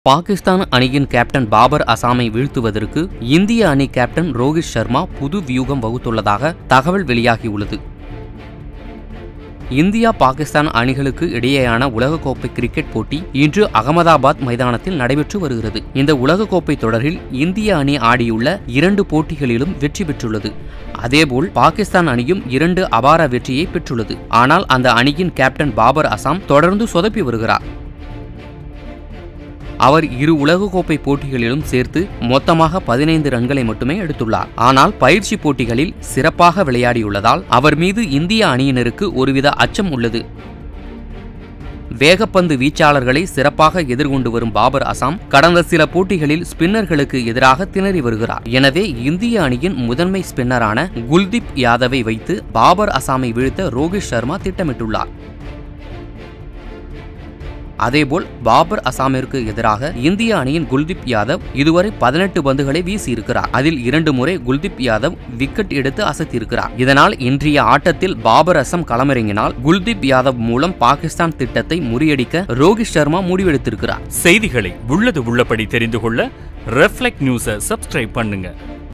பாகிஸ்தான் அணியின் கேப்டன் பாபர் அசாமை வீழ்த்துவதற்கு இந்திய அணி கேப்டன் ரோஹித் சர்மா புது வியூகம் வகுத்துள்ளதாக தகவல் வெளியாகியுள்ளது இந்தியா பாகிஸ்தான் அணிகளுக்கு இடையேயான உலகக்கோப்பை கிரிக்கெட் போட்டி இன்று அகமதாபாத் மைதானத்தில் நடைபெற்று வருகிறது இந்த உலகக்கோப்பை தொடரில் இந்திய அணி ஆடியுள்ள இரண்டு போட்டிகளிலும் வெற்றி பெற்றுள்ளது அதேபோல் பாகிஸ்தான் அணியும் இரண்டு அபார வெற்றியை பெற்றுள்ளது ஆனால் அந்த அணியின் கேப்டன் பாபர் அசாம் தொடர்ந்து சொதப்பி வருகிறார் அவர் இரு உலகக்கோப்பை போட்டிகளிலும் சேர்த்து மொத்தமாக பதினைந்து ரன்களை மட்டுமே எடுத்துள்ளார் ஆனால் பயிற்சி போட்டிகளில் சிறப்பாக விளையாடியுள்ளதால் அவர் மீது இந்திய அணியினருக்கு ஒருவித அச்சம் உள்ளது வேகப்பந்து வீச்சாளர்களை சிறப்பாக எதிர்கொண்டு வரும் பாபர் அசாம் கடந்த சில போட்டிகளில் ஸ்பின்னர்களுக்கு எதிராக திணறி வருகிறார் எனவே இந்திய அணியின் முதன்மை ஸ்பின்னரான குல்தீப் யாதவை வைத்து பாபர் அசாமை வீழ்த்த ரோஹித் சர்மா திட்டமிட்டுள்ளார் அதேபோல் பாபர் அசாமிற்கு எதிராக இந்திய அணியின் குல்தீப் யாதவ் இதுவரை பதினெட்டு பந்துகளை வீசியிருக்கிறார் அதில் இரண்டு முறை குல்தீப் யாதவ் விக்கெட் எடுத்து அசத்தியிருக்கிறார் இதனால் இன்றைய ஆட்டத்தில் பாபர் அசம் களமிறங்கினால் குல்தீப் யாதவ் மூலம் பாகிஸ்தான் திட்டத்தை முறியடிக்க ரோஹித் சர்மா முடிவெடுத்திருக்கிறார் செய்திகளை உள்ளது உள்ளபடி தெரிந்து கொள்ள ரெஃப்ளெக்ட் நியூஸை சப்ஸ்கிரைப் பண்ணுங்க